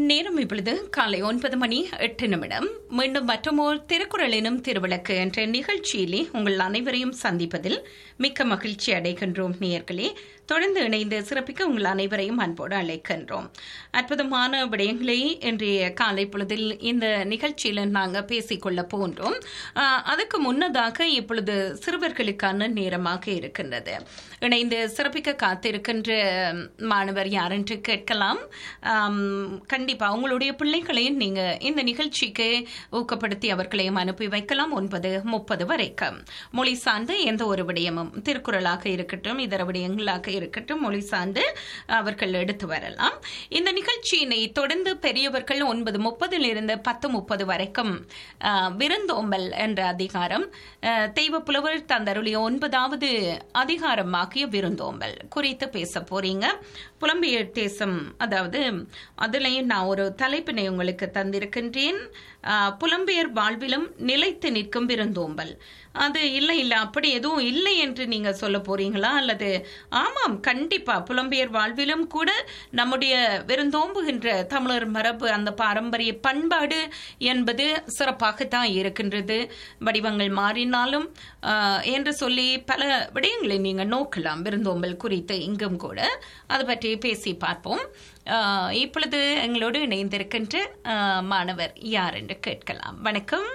நேரம் இப்பொழுது காலை ஒன்பது மணி எட்டு நிமிடம் மீண்டும் மற்றமோர் திருக்குறள் எனும் திருவிளக்கு என்ற நிகழ்ச்சியிலே உங்கள் அனைவரையும் சந்திப்பதில் மிக்க மகிழ்ச்சி அடைகின்றோம் நேயர்களே தொடர்ந்து இணைந்து சிறப்பிக்க உங்கள் அனைவரையும் அன்போடு அழைக்கின்றோம் அற்புதமான விடயங்களை இன்றைய காலை பொழுதில் இந்த நிகழ்ச்சியில் நாங்கள் பேசிக்கொள்ள போன்றோம் ஆஹ், அதுக்கு முன்னதாக இப்பொழுது சிறுவர்களுக்கான நேரமாக இருக்கின்றது இணைந்து சிறப்பிக்க காத்திருக்கின்ற மாணவர் யாரென்று கேட்கலாம் ஆம், கண்டிப்பா உங்களுடைய பிள்ளைகளையும் நீங்க இந்த நிகழ்ச்சிக்கு ஊக்கப்படுத்தி அவர்களையும் அனுப்பி வைக்கலாம் ஒன்பது முப்பது வரைக்கும் மொழி சார்ந்த எந்த ஒரு விடயமும் திருக்குறளாக இருக்கட்டும் இதர விடயங்களாக இருக்கட்டும் மொழி சார்ந்து அவர்கள் எடுத்து வரலாம் இந்த நிகழ்ச்சியினை தொடர்ந்து பெரியவர்கள் ஒன்பது முப்பதில் இருந்து பத்து முப்பது வரைக்கும் ஆ, விருந்தோம்பல் என்ற அதிகாரம் ஆ, தெய்வ புலவர் தந்தருளிய ஒன்பதாவது அதிகாரமாகிய விருந்தோம்பல் குறித்து பேச போறீங்க புலம்பெயர் தேசம் அதாவது அதுலயும் நான் ஒரு தலைப்பினை உங்களுக்கு தந்திருக்கின்றேன் ஆ, புலம்பெயர் வாழ்விலும் நிலைத்து நிற்கும் விருந்தோம்பல் அது இல்லை இல்லை அப்படி எதுவும் இல்லை என்று நீங்க சொல்ல போறீங்களா அல்லது ஆமாம் கண்டிப்பா புலம்பெயர் வாழ்விலும் கூட நம்முடைய விருந்தோம்புகின்ற தமிழர் மரபு அந்த பாரம்பரிய பண்பாடு என்பது சிறப்பாகத்தான் இருக்கின்றது வடிவங்கள் மாறினாலும் ஆஹ், என்று சொல்லி பல விடயங்களை நீங்க நோக்கலாம் விருந்தோம்பல் குறித்து இங்கும் கூட அது பற்றி பேசி பார்ப்போம் ஆஹ், இப்பொழுது எங்களோடு இணைந்திருக்கின்ற ஆஹ், மாணவர் யார் என்று கேட்கலாம் வணக்கம்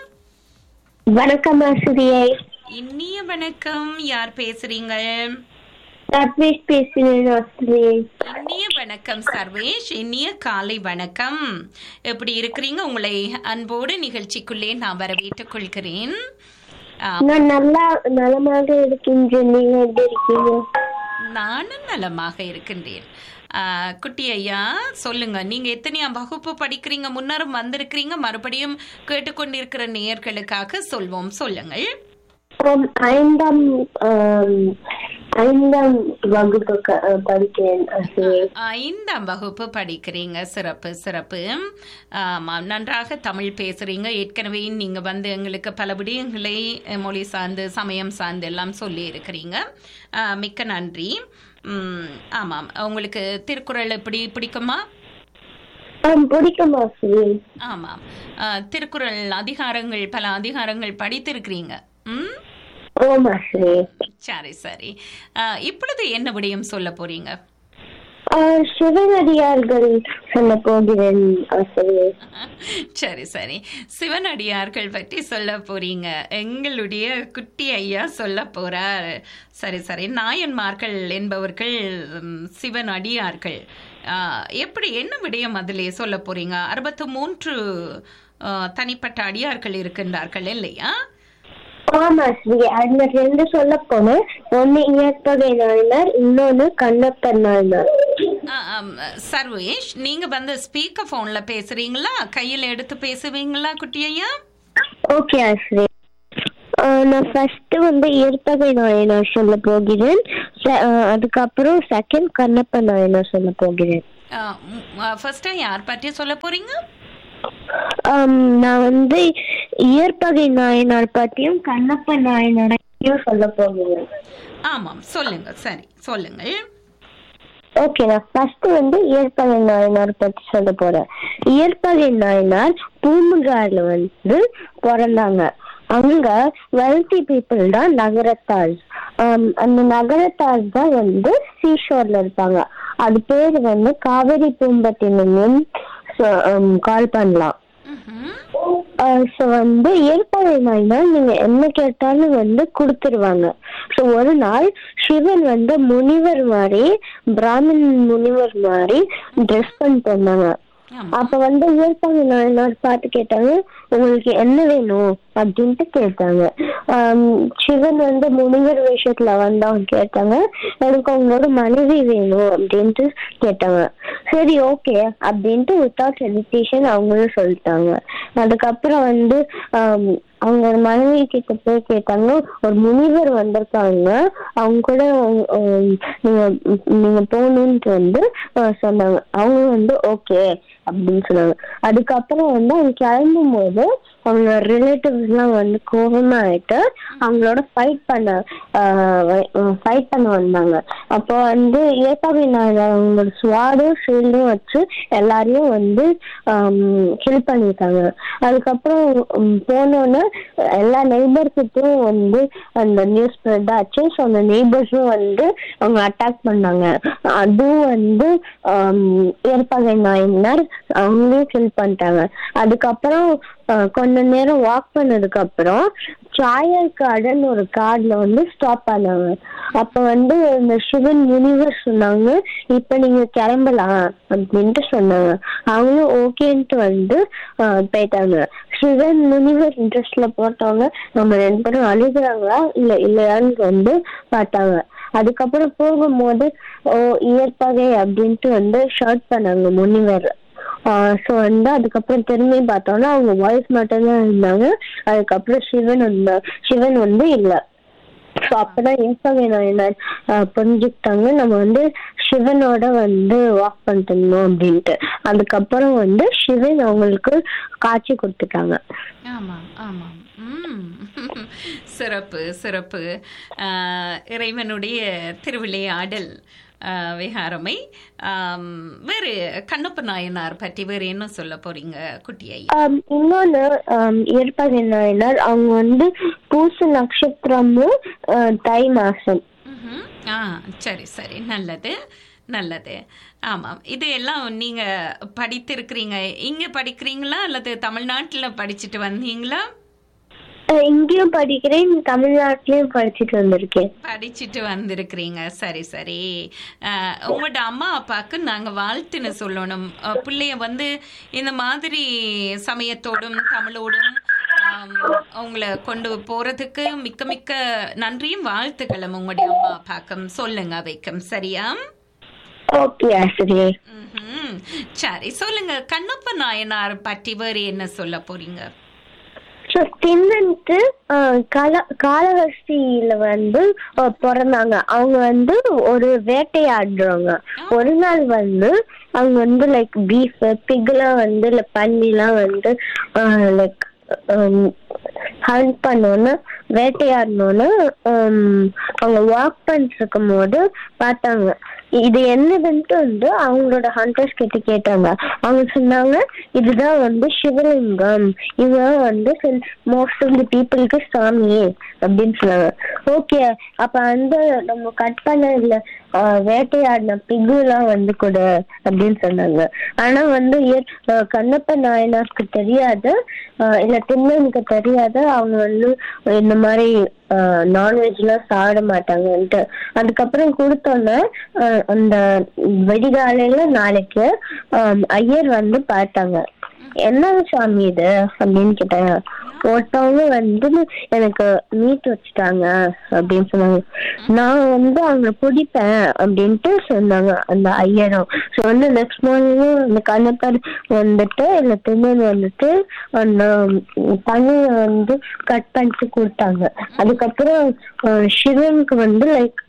வணக்கம் ஆசிரியை இனிய வணக்கம் யார் பேசுறீங்க சர்வேஷ் பேசுகிறேன் ஆசிரியை இனிய வணக்கம் சர்வேஷ் இனிய காலை வணக்கம் எப்படி இருக்கிறீங்க உங்களை அன்போடு நிகழ்ச்சிக்குள்ளே நான் வரவேற்றுக் கொள்கிறேன் ஆ, நான் நல்லா நலமாக இருக்கின்றேன் நீங்க எப்படி இருக்கீங்க நானும் நலமாக இருக்கின்றேன் ஆ, குட்டி ஐயா சொல்லுங்க நீங்க எத்தனையாம் வகுப்பு படிக்கிறீங்க முன்னரும் வந்திருக்கிறீங்க மறுபடியும் கேட்டுக்கொண்டிருக்கிற நேயர்களுக்காக சொல்வோம் சொல்லுங்கள் ஆம், ஐந்தாம் ஆம், ஐந்தாம் வகுப்பு க- அஹ், படிக்கிறேன் ஆசிரியை ஐந்தாம் வகுப்பு படிக்கிறீங்க சிறப்பு சிறப்பு ஆமாம் நன்றாக தமிழ் பேசுறீங்க ஏற்கனவே நீங்க வந்து எங்களுக்கு பல விடயங்களை அஹ், மொழி சார்ந்து சமயம் சார்ந்து எல்லாம் சொல்லி இருக்கிறீங்க ஆஹ், மிக்க நன்றி உம், ஆமாம் உங்களுக்கு திருக்குறள் எப்படி பிடிக்குமா ஆம், பிடிக்கும் ஆசிரியை ஆமாம் ஆஹ், திருக்குறள் அதிகாரங்கள் பல அதிகாரங்கள் படித்திருக்கிறீங்க ம் ஓம் ஆசிரியை சரி சரி ஆஹ், இப்பொழுது என்ன விடயம் சொல்ல போறீங்க ஆஹ், சிவனடியார்கள் சொல்ல போகிறேன் ஆசிரியை சரி சரி சிவனடியார்கள் பற்றி சொல்ல போறீங்க எங்களுடைய குட்டி ஐயா சொல்ல போறார் சரி சரி நாயன்மார்கள் என்பவர்கள் ம், சிவன் அடியார்கள் ஆ, எப்படி என்ன விடயம் அதிலே சொல்ல போறீங்க அறுபத்து மூன்று ஆ, தனிப்பட்ட அடியார்கள் இருக்கின்றார்கள் இல்லையா ஆமா ஆசிரியை அதுல ரெண்டு சொல்ல போனேன் ஒன்னு இயற்பகை நாயனார் இன்னொன்னு கண்ணப்பன் நாயனார் ஆ, ஆம், சர்வேஷ் நீங்க வந்து ஸ்பீக்கர் போன்ல பேசுறீங்களா கையில எடுத்து பேசுவீங்களா குட்டி ஐயா ஓகே ஆசிரியர் ஆஹ் நான் ஃபர்ஸ்ட் வந்து இயற்பகை நாயனார் சொல்ல போகிறேன் செ- ஆஹ் அதுக்கப்புறம் செகண்ட் கண்ணப்ப நாயனார் சொல்ல போகிறேன் ஃபர்ஸ்டா யார் பற்றி சொல்ல போறீங்க ஆம், நான் வந்து இயற்பகை நாயனார் பத்தியும் கண்ணப்ப நாயனாரையும் சொல்ல போகிறேன் ஆமாம் சொல்லுங்க சரி சொல்லுங்கள் ஓகே நான் ஃபர்ஸ்ட் வந்து இயற்பகை நாயனார் பத்தி சொல்ல போறேன் இயற்பகை நாயனார் பூமுகார்ல வந்து பிறந்தாங்க அங்க வெல்தி பீப்புள் தான் நகரத்தார் ஆம், அந்த நகரத்தார் தான் வந்து சீஷோர்ல இருப்பாங்க அது பேர் வந்து காவிரி பூம்பட்டினம் கால் பண்ணலாம் ம்ஹும். ஸோ வந்து ஏற்பாடு நாய்னா நீங்க என்ன கேட்டாலும் வந்து கொடுத்துருவாங்க ஸோ ஒரு நாள் சிவன் வந்து முனிவர் மாதிரி பிராமின் முனிவர் மாதிரி ட்ரெஸ் பண்ணிட்டு வந்தாங்க ஆமா. அப்ப வந்து இயற்பாடு நாயனார் பார்த்து கேட்டாங்க உங்களுக்கு என்ன வேணும் அப்படின்ட்டு கேட்டாங்க ஆம், சிவன் வந்து முனிவர் வேஷத்துல வந்தவங்க கேட்டாங்க எனக்கு உங்களோட மனைவி வேணும் அப்படின்ட்டு கேட்டாங்க சரி ஓகே அப்படின்ட்டு வித்தவுட் ஹெசிடேஷன் அவங்களும் சொல்லிட்டாங்க அதுக்கப்புறம் வந்து ஆம், அவங்க மனைவி கிட்ட போய் கேட்டாங்க ஒரு முனிவர் வந்திருக்காங்க அவங்க கூட உம், நீங்க நீங்க போகணும்ட்டு வந்து அஹ், சொன்னாங்க அவங்க வந்து ஓகே அப்படின்னு சொன்னாங்க அதுக்கப்புறம் வந்து அவங்க கிளம்பும் போது அவங்க ரிலேட்டிவ்ஸ் எல்லாம் வந்து கோபமாயிட்டு அவங்களோட ஃபைட் பண்ண ஃபைட் பண்ண வந்தாங்க அப்போ வந்து ஏற்பாடு அவங்களோட ஸ்வாடும் ஷீல்டும் வச்சு எல்லாரையும் வந்து கில் பண்ணிட்டாங்க அதுக்கப்புறம் உம், போனோன்னே எல்லா நெய்பர்கிட்டும் வந்து அந்த நியூஸ் ஸ்ப்ரெட் ஆச்சு ஸோ அந்த நெய்பர்ஸும் வந்து அவங்க அட்டாக் பண்ணாங்க அதுவும் வந்து ஏற்பாடு நாயினார் அவங்களையும் கில் பண்ணிட்டாங்க அதுக்கப்புறம் அஹ், கொஞ்ச நேரம் வாக் பண்ணதுக்கு அப்புறம் சாயல் கார்டன் ஒரு கார்டுல வந்து ஸ்டாப் பண்ணாங்க அப்ப வந்து இந்த சிவன் முனிவர் சொன்னாங்க இப்ப நீங்க கிளம்பலாம் அப்படின்ட்டு சொன்னாங்க அவங்களும் ஓகேன்ட்டு வந்து அஹ், போயிட்டாங்க சிவன் முனிவர் இன்ட்ரெஸ்ட்ல போட்டவங்க நம்ம ரெண்டு பேரும் அழுகுறாங்களா இல்ல இல்லையான்னு வந்து பார்த்தாங்க அதுக்கப்புறம் போகும்போது ஓ இயற்பகை அப்படின்ட்டு வந்து ஷர்ட் பண்ணாங்க முனிவர் ஸோ வந்து அதுக்கப்புறம் திரும்பி பார்த்தோம்னா அவங்க வாய்ஸ் மட்டும்தான் இருந்தாங்க அதுக்கப்புறம் சிவன் வந்து சிவன் வந்து இல்ல ஸோ அப்பதான் ஏசவே என்ன புரிஞ்சுக்கிட்டாங்க நம்ம வந்து சிவனோட வந்து வாக் பண்ணிட்டு இருந்தோம் அப்படின்ட்டு அதுக்கப்புறம் வந்து சிவன் அவங்களுக்கு காட்சி கொடுத்துட்டாங்க ஆமாம் ஆமாம் ம் சிறப்பு சிறப்பு ஆஹ், இறைவனுடைய திருவிளையாடல் ஆஹ், விகாரமை ஆம், வேறு கண்ணப்ப நாயனார் பற்றி வேறு என்ன சொல்ல போறீங்க குட்டி ஐயா ஆம், இன்னொன்னு ஏற்பாடு நாயனார் அவங்க வந்து பூச நட்சத்திரமும் ஆஹ், தை மாசம் ம்ஹும். ஆ சரி சரி நல்லது நல்லது ஆமாம் இது எல்லாம் நீங்க படித்திருக்கிறீங்க இங்க படிக்கிறீங்களா அல்லது தமிழ்நாட்டுல படிச்சுட்டு வந்தீங்களா ஆஹ், இங்கேயும் படிக்கிறேன் தமிழ்நாட்டிலயும் படிச்சுட்டு வந்திருக்கேன் படிச்சுட்டு வந்திருக்கிறீங்க சரி சரி அஹ், உங்களோட அம்மா அப்பாவுக்கு நாங்க வாழ்த்துன்னு சொல்லணும் அஹ், பிள்ளைய வந்து இந்த மாதிரி சமயத்தோடும் தமிழோடும் ஆம், உங்களை கொண்டு போறதுக்கு மிக்க மிக்க நன்றியும் வாழ்த்துக்களும் உங்களுடைய அம்மா அப்பாக்கும் சொல்லுங்க அவைக்கும் சரியா ஓகே ஆசிரியர் ம்ஹும். சரி சொல்லுங்க கண்ணப்ப நாயனார் பற்றி வேறு என்ன சொல்ல போறீங்க ஸோ தின்னன்ட்டு கால காலஹஸ்தியில வந்து அஹ், பிறந்தாங்க அவங்க வந்து ஒரு வேட்டையாடுறவங்க ஒரு நாள் வந்து அவங்க வந்து லைக் பீஃப் பிக்லாம் வந்து இல்லை பன்னிலாம் வந்து லைக் ஹண்ட் பண்ணோன்னு வேட்டையாடணும்னு அவங்க வாக் பண்ணிட்டு இருக்கும் போது பார்த்தாங்க இது என்னதுன்ட்டு வந்து அவங்களோட ஹண்டர்ஸ் கிட்ட கேட்டாங்க அவங்க சொன்னாங்க இதுதான் வந்து சிவலிங்கம் இவன் வந்து மோஸ்ட் ஆஃப் தி பீப்புளுக்கு சாமி அப்படின்னு சொன்னாங்க ஓகே அப்ப வந்து நம்ம கட் பண்ண இல்ல ஆஹ், வேட்டையாடின பிகுலாம் வந்து கொடு அப்படின்னு சொன்னாங்க ஆனா வந்து ஏ- ஆஹ், கண்ணப்ப நாயனாருக்கு தெரியாது ஆஹ், இல்ல திண்ணனுக்கு தெரியாது அவங்க வந்து இந்த மாதிரி நான்வெஜ்லாம் சாப்பிட மாட்டாங்கன்ட்டு அதுக்கப்புறம் கொடுத்தோன்னே ஆஹ், அந்த வெடிகாலையில நாளைக்கு ஆஹ், ஐயர் வந்து பார்த்தாங்க என்ன சாமி இது அப்படின்னு கேட்டாங்க ஒருத்தவங்க வந்து எனக்கு மீட் வச்சுட்டாங்க அப்படின்னு சொன்னாங்க நான் வந்து அவங்க பிடிப்பேன் அப்படின்ட்டு சொன்னாங்க அந்த ஐயரும் ஸோ வந்து நெக்ஸ்ட் மார்னிங்கும் அந்த கண்ணப்பர் வந்துட்டு இல்லை திருமணம் வந்துட்டு அந்த பணியை வந்து கட் பண்ணிட்டு கொடுத்தாங்க அதுக்கப்புறம் அஹ், சிவனுக்கு வந்து லைக்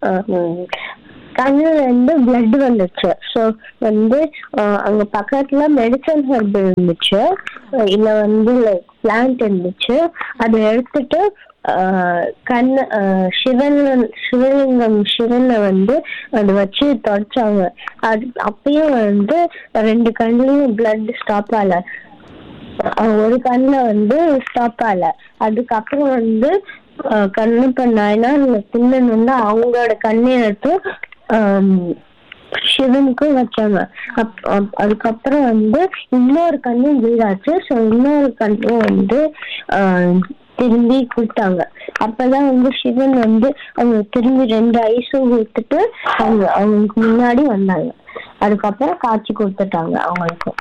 கண்ணுல இருந்து பிளட் வந்துச்சு ஸோ வந்து அஹ், அங்க பக்கத்துல மெடிசன் ஹெர்ப் இருந்துச்சு அஹ் இல்ல வந்து லைக் பிளான்ட் இருந்துச்சு அதை எடுத்துட்டு அஹ், கண் அஹ், சிவன் சிவலிங்கம் சிவனை வந்து அதை வச்சு தொடச்சாங்க அது அப்பயும் வந்து ரெண்டு கண்ணுலயும் பிளட் ஸ்டாப் ஆகல அஹ் ஒரு கண்ணுல வந்து ஸ்டாப் ஆகல அதுக்கப்புறம் வந்து அஹ், கண்ணப்ப நாயனா திண்ணன் வந்து அவங்களோட கண்ணை எடுத்து ஆம், சிவனுக்கும் வச்சாங்க அப்- அப்- அதுக்கப்புறம் வந்து இன்னொரு கண்ணும் வீடாச்சு ஸோ இன்னொரு கண்ணும் வந்து ஆஹ், திரும்பி கொடுத்தாங்க அப்பதான் வந்து சிவன் வந்து அவங்க திரும்பி ரெண்டு ஐஸும் கொடுத்துட்டு அவங்க அவங்களுக்கு முன்னாடி வந்தாங்க அதுக்கப்புறம் காட்சி கொடுத்துட்டாங்க அவங்களுக்கும்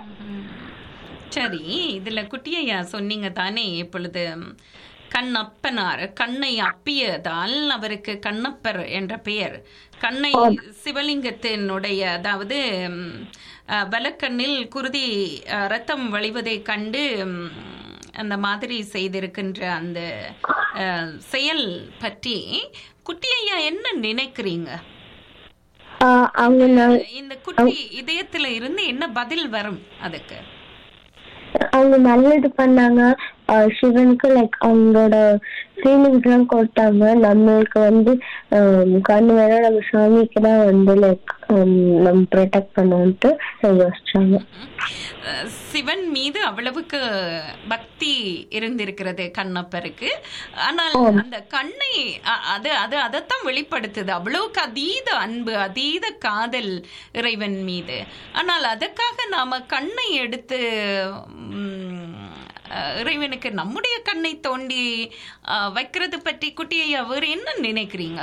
சரி இதுல குட்டியையா சொன்னீங்க தானே இப்பொழுது கண் அப்பனார் கண்ணை அப்பியதால் அவருக்கு கண்ணப்பர் என்ற பெயர் கண்ணை சிவலிங்கத்தினுடைய அதாவது ம், அஹ், வலக்கண்ணில் குருதி அஹ், ரத்தம் வழிவதைக் கண்டு ம், அந்த மாதிரி செய்திருக்கின்ற அந்த அஹ், செயல் பற்றி குட்டி ஐயா என்ன நினைக்கிறீங்க ஆஹ் அவங்க நான் இந்த குட்டி இதயத்துல இருந்து என்ன பதில் வரும் அதுக்கு அவங்க நல்லது பண்ணாங்க ஆஹ் சிவனுக்கு லைக் அவங்களோட ஃபீலிங்ஸ் எல்லாம் கொடுத்தாங்க நம்மளுக்கு வந்து ஆம், கண்ணு வேணா நம்ம சாமிக்கு தான் வந்து லைக் நம்ம ப்ரொடெக்ட் பண்ணுவோம்ட்டு யோசிச்சாங்க அஹ், சிவன் மீது அவ்வளவுக்கு பக்தி இருந்திருக்கிறது கண்ணப்பருக்கு ஆனால் அந்த கண்ணை அ- அது அது அதைத்தான் வெளிப்படுத்துது அவ்வளவுக்கு அதீத அன்பு அதீத காதல் இறைவன் மீது ஆனால் அதற்காக நாம கண்ணை எடுத்து ம், அஹ், இறைவனுக்கு நம்முடைய கண்ணை தோண்டி அஹ், வைக்கிறது பற்றி குட்டியை அவர் என்ன நினைக்கிறீங்க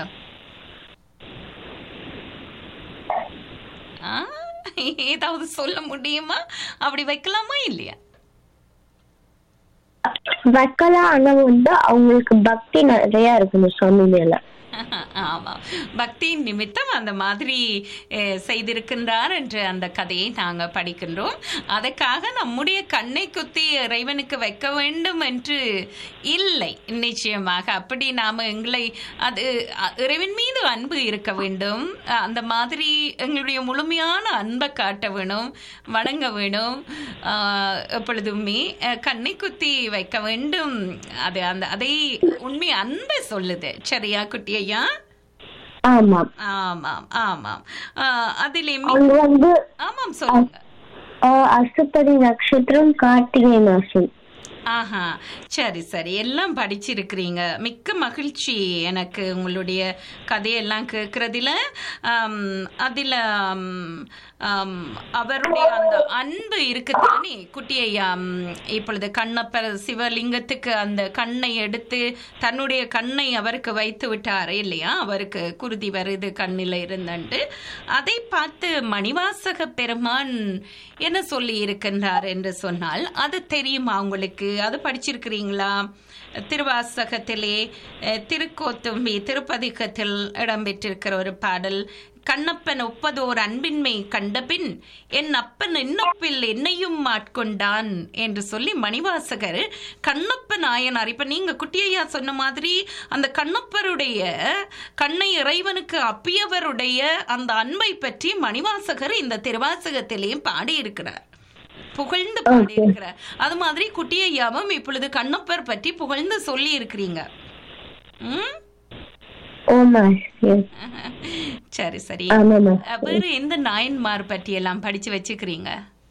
ஆ, ஏதாவது சொல்ல முடியுமா அப்படி வைக்கலாமா இல்லையா வைக்கலாம் ஆனா வந்து அவங்களுக்கு பக்தி நிறைய இருக்கு சாமி மேல ஆமா பக்தியின் நிமித்தம் அந்த மாதிரி அஹ், செய்திருக்கின்றார் என்ற அந்த கதையை நாங்க படிக்கின்றோம் அதற்காக நம்முடைய கண்ணை குத்தி இறைவனுக்கு வைக்க வேண்டும் என்று இல்லை நிச்சயமாக அப்படி நாம எங்களை அது அ- இறைவன் மீது அன்பு இருக்க வேண்டும் அஹ், அந்த மாதிரி எங்களுடைய முழுமையான அன்பை காட்ட வேணும் வணங்க வேணும் ஆஹ், எப்பொழுதுமே அஹ், கண்ணை குத்தி வைக்க வேண்டும் அது அந்த அதை உண்மை அன்பை சொல்லுது சரியா குட்டி ஐயா ஆமாம் ஆமாம் ஆமாம் ஆஹ், அதிலே மி- அவங்க வந்து ஆமாம் சொல்லுங்க ஆஹ் அசுப்பதி நட்சத்திரம் கார்த்திகை மாசம் ஆஹா சரி சரி எல்லாம் படிச்சிருக்கிறீங்க மிக்க மகிழ்ச்சி எனக்கு உங்களுடைய கதையெல்லாம் கேட்கறதுல அதில் அவருடைய அந்த அன்பு இருக்குதானே குட்டியையா இப்பொழுது கண்ணப்பர் சிவலிங்கத்துக்கு அந்த கண்ணை எடுத்து தன்னுடைய கண்ணை அவருக்கு வைத்து விட்டார் இல்லையா அவருக்கு குருதி வருது கண்ணில் இருந்தண்டு அதை பார்த்து மணிவாசக பெருமான் என்ன சொல்லி இருக்கின்றார் என்று சொன்னால் அது தெரியுமா உங்களுக்கு அது படிச்சிருக்கிறீங்களா திருவாசகத்திலே அஹ், திருக்கோத்தும்பி திருப்பதிகத்தில் இடம்பெற்றிருக்கிற ஒரு பாடல் கண்ணப்பன் ஒப்பதோர் அன்பின்மை கண்டபின் என் அப்பன் என்னப்பில் என்னையும் ஆட்கொண்டான் என்று சொல்லி மணிவாசகர் கண்ணப்ப நாயனார் இப்ப நீங்க குட்டியையா சொன்ன மாதிரி அந்த கண்ணப்பருடைய கண்ணை இறைவனுக்கு அப்பியவருடைய அந்த அன்பை பற்றி மணிவாசகர் இந்த திருவாசகத்திலேயும் பாடியிருக்கிறார் புகழ்ந்து பாடியிருக்கிறார் அது மாதிரி குட்டியையாவும் இப்பொழுது கண்ணப்பர் பற்றி புகழ்ந்து சொல்லி இருக்கிறீங்க ம் ஓமா சரி சரி ஆமாமா அஹ், வேறு எந்த நாயன்மார் பற்றி எல்லாம் படிச்சு வச்சுக்கிறீங்க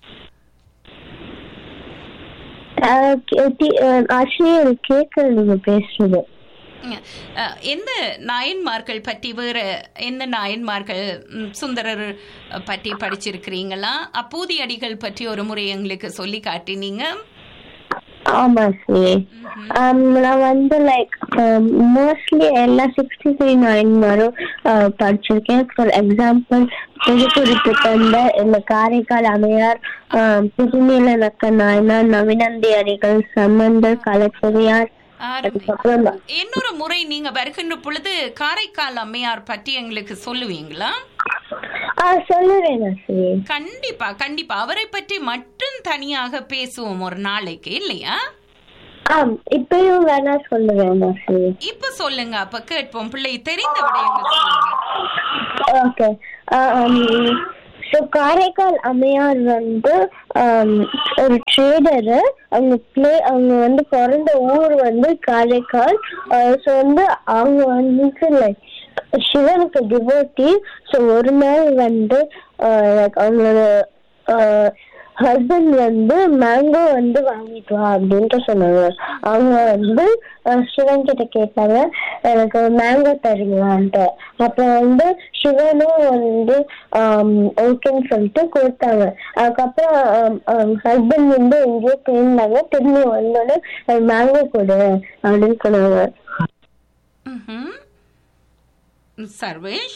ஆசிரியர் கேட்கல நீங்க பேசுறது அஹ், எந்த நாயன்மார்கள் பற்றி வேறு எந்த நாயன்மார்கள் ம், சுந்தரர் பற்றி படிச்சிருக்கிறீங்களா அப்பூதி அடிகள் பற்றி ஒரு முறை எங்களுக்கு சொல்லி காட்டினீங்க ஆமா ஸ்ரீ நான் வந்து லைக் மோஸ்ட்லி எல்லா சிக்ஸ்டி த்ரீ நைன் வரும் படிச்சிருக்கேன் ஃபார் எக்ஸாம்பிள் புதுக்குறிப்பு தந்த இந்த காரைக்கால் அம்மையார் திருநீல நக்க நாயனார் நவினந்தி அடிகள் சம்பந்தர் கலைச்செரியார் ஆரம்பி அதுக்கப்புறம் தான் இன்னொரு முறை நீங்க வருகின்ற பொழுது காரைக்கால் அம்மையார் பற்றி எங்களுக்கு சொல்லுவீங்களா ஆ சொல்லுறேன் ஸ்ரீ கண்டிப்பா கண்டிப்பா அவரை பற்றி மட்டும் தனியாக பேசுவோம் ஒரு நாளைக்கு இல்லையா ஆம் இப்பயும் வேணா சொல்லுவேன் ஸ்ரீ இப்ப சொல்லுங்க அப்ப கேட்போம் பிள்ளை தெரிந்த விடயங்கள் சொல்லுங்க ஓகே ஸோ காரைக்கால் அம்மையார் வந்து um, ஒரு ட்ரேடரு அவங்க பிளே அவங்க வந்து பிறந்த ஊர் வந்து காரைக்கால் ஸோ வந்து அவங்க வந்து லைக் சிவனுக்கு டிவோட்டி ஸோ ஒரு நாள் வந்து லைக் அவங்களோட ஹஸ்பண்ட் வந்து மேங்கோ வந்து வாங்கிட்டு வா அப்படின்ட்டு சொன்னாங்க அவங்க வந்து அஹ், சிவன் கிட்ட கேட்டாங்க எனக்கு மேங்கோ தருங்களான்ட்டு அப்புறம் வந்து சிவனும் வந்து ஓகேன்னு சொல்லிட்டு கொடுத்தாங்க அதுக்கப்புறம் ஹஸ்பண்ட் வந்து எங்கேயோ போயிருந்தாங்க திரும்பி வந்தோடனே மேங்கோ கொடு அப்படின்னு சொன்னாங்க ம்ஹும். சர்வேஷ்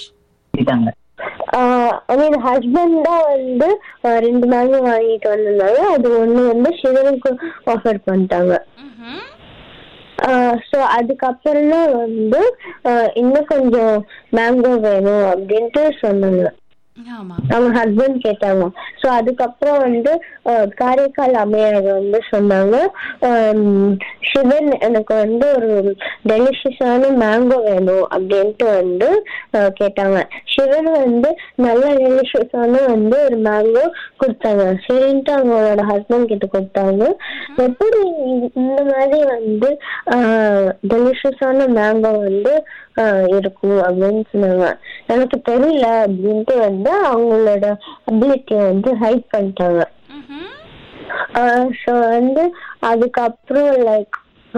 ஐ மீன் ஹஸ்பண்ட் தான் வந்து அஹ், ரெண்டு மேங்கோ வாங்கிட்டு வந்திருந்தாங்க அது ஒண்ணு வந்து சிவனுக்கு ஆஃபர் பண்ணிட்டாங்க ம்ஹும். ஸோ அதுக்கப்புறம் தான் வந்து அஹ், இன்னும் கொஞ்சம் மேங்கோ வேணும் அப்படின்ட்டு சொன்னாங்க ஆமா அவங்க ஹஸ்பண்ட் கேட்டாங்க சோ அதுக்கப்புறம் வந்து அஹ், காரைக்கால் அம்மையார் வந்து சொன்னாங்க ஹம், சிவன் எனக்கு வந்து ஒரு டெலிஷியஸான மேங்கோ வேணும் அப்படின்ட்டு வந்து அஹ், கேட்டாங்க சிவன் வந்து நல்ல டெலிஷியஸான வந்து ஒரு மேங்கோ கொடுத்தாங்க சரின்ட்டு அவங்களோட ஹஸ்பண்ட் கிட்ட கொடுத்தாங்க எப்படி இது- இந்த மாதிரி வந்து டெலிஷியஸான மேங்கோ வந்து ஆஹ் இருக்கும் அப்படின்னு சொன்னாங்க எனக்கு தெரியல அப்படின்ட்டு வந்து அவங்களோட அபிலிட்டிய வந்து ஹைட் பண்ணிட்டாங்க ம்ஹும். ஸோ வந்து அதுக்கப்புறம் லைக்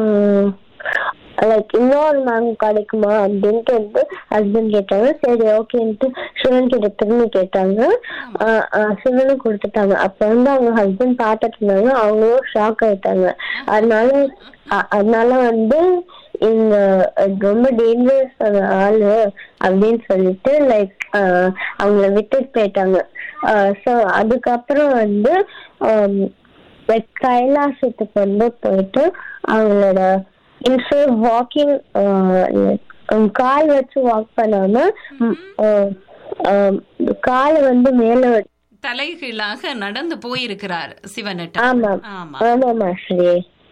லைக் இன்னொரு மேங்கோ கிடைக்குமா அப்படின்ட்டு வந்து ஹஸ்பண்ட் கேட்டாங்க சரி ஓகேன்ட்டு சிவன் கிட்ட திரும்பி கேட்டாங்க ஆஹ் ஆஹ் சிவனும் கொடுத்துட்டாங்க அப்ப வந்து அவங்க ஹஸ்பண்ட் பார்த்துட்டு இருந்தாங்க அவங்களும் ஷாக் ஆயிட்டாங்க அதனால அ- அதனால வந்து இந்த அஹ், ரொம்ப டேஞ்சரஸ் ஆளு அப்படின்னு சொல்லிட்டு லைக் அவங்கள விட்டுட்டு போயிட்டாங்க ஸோ அதுக்கப்புறம் வந்து லைக் கைலாசத்துக்கு வந்து போயிட்டு அவங்களோட இன்ஸ்டர் வாக்கிங் கால் வச்சு வாக் பண்ணாம ம், அஹ், அஹ், காலை வந்து மேல வச்சு தலைகீழாக நடந்து போயிருக்கிறார் சிவனிட்ட ஆமா ஆமா ஆமாமா ஸ்ரீ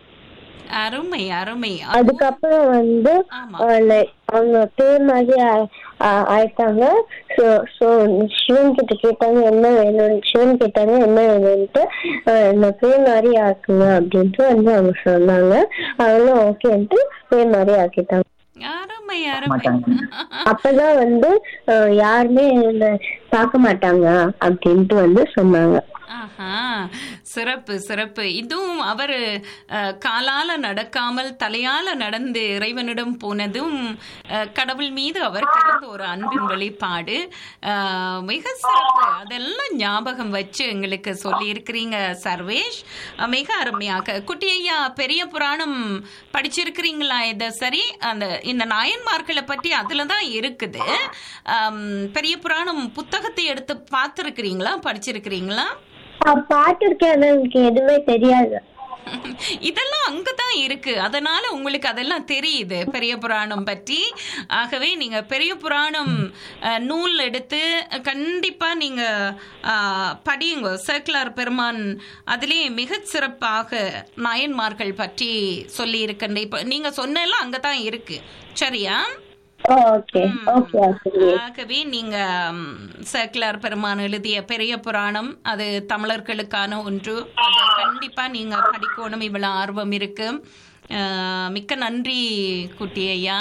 அருமை அருமை அதுக்கப்புறம் வந்து ஆமா. லைக் அவங்க பேர் மாதிரி ஆ- ஆ- ஆயிட்டாங்க ஸோ ஸோ சிவன் கிட்ட கேட்டாங்க என்ன வேணும் சிவன் கேட்டாங்க என்ன வேணும்ட்டு அஹ், இந்த பேர் மாதிரி ஆக்குங்க அப்படின்ட்டு வந்து அவங்க சொன்னாங்க அவங்களும் ஓகேன்ட்டு பேர் மாதிரி ஆக்கிட்டாங்க அருமை அருமை அப்பதான் வந்து அஹ், யாருமே என்னை பார்க்க மாட்டாங்க அப்படின்ட்டு வந்து சொன்னாங்க ஆஹா சிறப்பு சிறப்பு இதுவும் அவர் காலால நடக்காமல் தலையால நடந்து இறைவனிடம் போனதும் அஹ், கடவுள் மீது அவருக்கு இருந்த ஒரு அன்பின் வெளிப்பாடு அஹ், மிக சிறப்பு அதெல்லாம் ஞாபகம் வச்சு எங்களுக்கு சொல்லி இருக்கிறீங்க சர்வேஷ் அஹ், மிக அருமையாக குட்டி ஐயா பெரிய புராணம் படிச்சிருக்கிறீங்களா இதை சரி அந்த இந்த நாயன்மார்களை பற்றி அதுல தான் இருக்குது அம், பெரிய புராணம் புத்தகத்தை எடுத்து பார்த்துருக்கிறீங்களா படிச்சிருக்கிறீங்களா பாட்டிருக்கேன் ஆனா எனக்கு எதுவுமே தெரியாது இதெல்லாம் அங்கதான் இருக்கு அதனால உங்களுக்கு அதெல்லாம் தெரியுது பெரிய புராணம் பற்றி ஆகவே நீங்க பெரிய புராணம் அஹ், நூல் எடுத்து கண்டிப்பா நீங்க அஹ், படியுங்க சேக்கலார் பெருமான் அதிலே மிகச் சிறப்பாக நாயன்மார்கள் பற்றி சொல்லி இருக்கின்ற இப்ப நீங்க சொன்னெல்லாம் அங்கதான் இருக்கு சரியா ஓகே ஓகே ஓகே ஆகவே நீங்க ம், சேக்கிலார் பெருமான் எழுதிய பெரிய புராணம் அது தமிழர்களுக்கான ஒன்று அதை கண்டிப்பா நீங்க படிக்கணும் இவ்வளவு ஆர்வம் இருக்கு அஹ், மிக்க நன்றி குட்டி ஐயா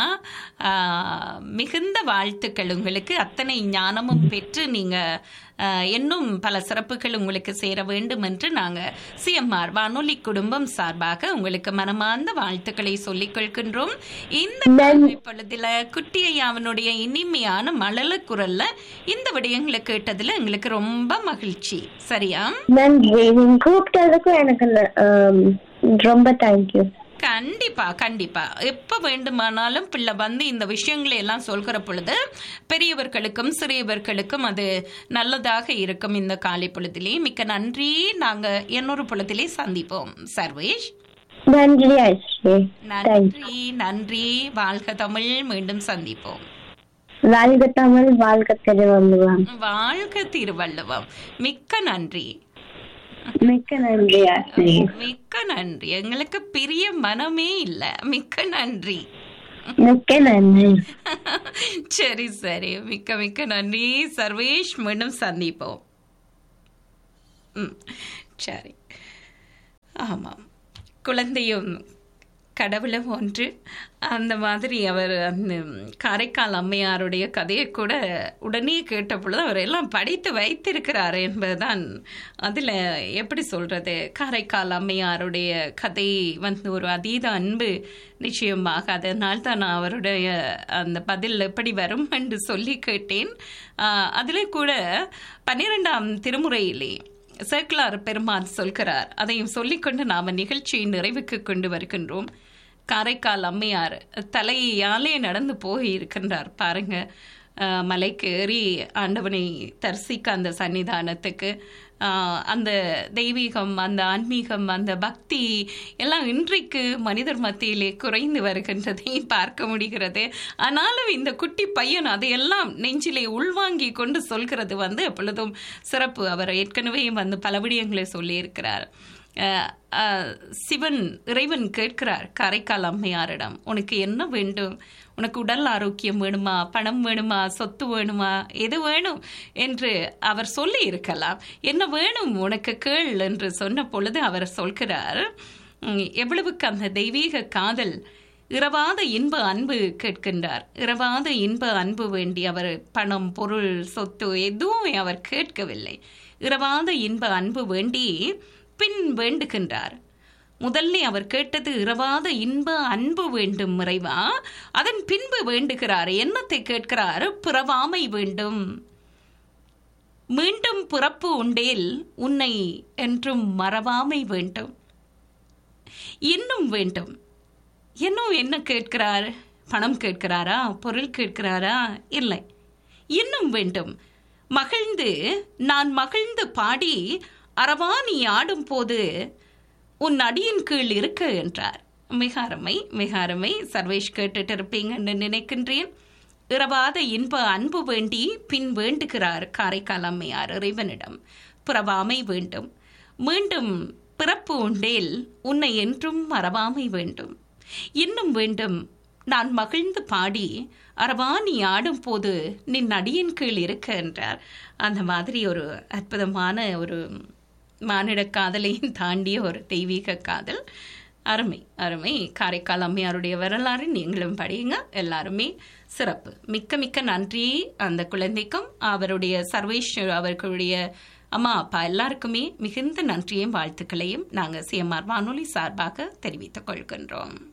அஹ், மிகுந்த வாழ்த்துக்கள் உங்களுக்கு அத்தனை ஞானமும் பெற்று நீங்க அஹ், இன்னும் பல சிறப்புகள் உங்களுக்கு சேர வேண்டும் என்று நாங்க சிஎம்ஆர் வானொலி குடும்பம் சார்பாக உங்களுக்கு மனமார்ந்த வாழ்த்துக்களை சொல்லிக் கொள்கின்றோம் இந்த காலை பொழுதுல குட்டி ஐயாவினுடைய இனிமையான மழல குரல்ல இந்த விடயங்களை கேட்டதுல எங்களுக்கு ரொம்ப மகிழ்ச்சி சரியா நன்றி நீங்க கூப்பிட்டதுக்கும் எனக்கு ந- ஆம், ரொம்ப தேங்க்யூ கண்டிப்பா கண்டிப்பா எப்ப வேண்டுமானாலும் பிள்ளை வந்து இந்த விஷயங்களை எல்லாம் சொல்கிற பொழுது பெரியவர்களுக்கும் சிறியவர்களுக்கும் அது நல்லதாக இருக்கும் இந்த காலை பொழுதிலே மிக்க நன்றி நாங்க இன்னொரு பொழுதிலே சந்திப்போம் சர்வேஷ் நன்றி ஐஸ்ரீ தேங்க்யூ நன்றி நன்றி வாழ்க தமிழ் மீண்டும் சந்திப்போம் வாழ்க தமிழ் வாழ்க திருவள்ளுவம் வாழ்க திருவள்ளுவம் மிக்க நன்றி மிக்க நன்றி ஆசிரி மிக்க நன்றி எங்களுக்கு பிரிய மனமே இல்ல மிக்க நன்றி மிக்க நன்றி சரி சரி மிக்க மிக்க நன்றி சர்வேஷ் மீண்டும் சந்திப்போம் ம் சரி ஆமாம் குழந்தையும் கடவுளும் ஒன்று அந்த மாதிரி அவர் அந்த காரைக்கால் அம்மையாருடைய கதையை கூட உடனே கேட்ட பொழுது அவர் எல்லாம் படித்து வைத்திருக்கிறார் என்பதுதான் அதில் எப்படி சொல்றது காரைக்கால் அம்மையாருடைய கதை வந்து ஒரு அதீத அன்பு நிச்சயமாக அதனால் தான் நான் அவருடைய அந்த பதில் எப்படி வரும் என்று சொல்லி கேட்டேன் அதில் கூட பன்னிரெண்டாம் திருமுறையிலே சேக்கலார் பெருமான் சொல்கிறார் அதையும் சொல்லிக்கொண்டு நாம நிகழ்ச்சியை நிறைவுக்கு கொண்டு வருகின்றோம் காரைக்கால் அம்மையார் தலையாலே நடந்து போய் இருக்கின்றார் பாருங்க அஹ், மலைக்கு ஏறி ஆண்டவனை தரிசிக்க அந்த சன்னிதானத்துக்கு ஆஹ், அந்த தெய்வீகம் அந்த ஆன்மீகம் அந்த பக்தி எல்லாம் இன்றைக்கு மனிதர் மத்தியிலே குறைந்து வருகின்றதை பார்க்க முடிகிறது ஆனாலும் இந்த குட்டி பையன் அதையெல்லாம் நெஞ்சிலே உள்வாங்கி கொண்டு சொல்கிறது வந்து எப்பொழுதும் சிறப்பு அவர் ஏற்கனவே வந்து பல விடயங்களை சொல்லியிருக்கிறார் அஹ், அஹ், சிவன் இறைவன் கேட்கிறார் காரைக்கால் அம்மையாரிடம் உனக்கு என்ன வேண்டும் உனக்கு உடல் ஆரோக்கியம் வேணுமா பணம் வேணுமா சொத்து வேணுமா எது வேணும் என்று அவர் சொல்லி இருக்கலாம் என்ன வேணும் உனக்கு கேள் என்று சொன்ன பொழுது அவர் சொல்கிறார் "உம், எவ்வளவுக்கு அந்த தெய்வீக காதல் இரவாத இன்ப அன்பு கேட்கின்றார் இரவாத இன்ப அன்பு வேண்டி அவர் பணம் பொருள் சொத்து எதுவுமே அவர் கேட்கவில்லை இரவாத இன்ப அன்பு வேண்டி பின் வேண்டுகின்றார் முதல்ல அவர் கேட்டது இரவாத இன்ப அன்பு வேண்டும் இறைவா அதன் பின்பு வேண்டுகிறார் என்னத்தை கேட்கிறார் பிறவாமை வேண்டும் மீண்டும் பிறப்பு உண்டேல் உன்னை என்றும் மறவாமை வேண்டும் இன்னும் வேண்டும் இன்னும் என்ன கேட்கிறார் பணம் கேட்கிறாரா பொருள் கேட்கிறாரா இல்லை இன்னும் வேண்டும் மகிழ்ந்து நான் மகிழ்ந்து பாடி அரவாணி ஆடும் போது உன் அடியின் கீழ் இருக்க என்றார் மிக அருமை மிக அருமை சர்வேஷ் கேட்டுட்டு இருப்பீங்கன்னு நினைக்கின்றேன் இரவாத இன்ப அன்பு வேண்டி பின் வேண்டுகிறார் காரைக்கால் அம்மையார் இறைவனிடம் பிறவாமை வேண்டும் மீண்டும் பிறப்பு உண்டேல் உன்னை என்றும் மறவாமை வேண்டும் இன்னும் வேண்டும் நான் மகிழ்ந்து பாடி அரவாணி ஆடும் போது நின் அடியின் கீழ் இருக்க என்றார் அந்த மாதிரி ஒரு அற்புதமான ஒரு மானிட காதலையும் தாண்டிய ஒரு தெய்வீக காதல் அருமை அருமை காரைக்கால் அம்மையாருடைய வரலாறு நீங்களும் படியுங்க எல்லாருமே சிறப்பு மிக்க மிக்க நன்றி அந்த குழந்தைக்கும் அவருடைய சர்வேஷ் அவர்களுடைய அம்மா அப்பா எல்லாருக்குமே மிகுந்த நன்றியும் வாழ்த்துக்களையும் நாங்கள் சிஎம்ஆர் வானொலி சார்பாக தெரிவித்துக் கொள்கின்றோம்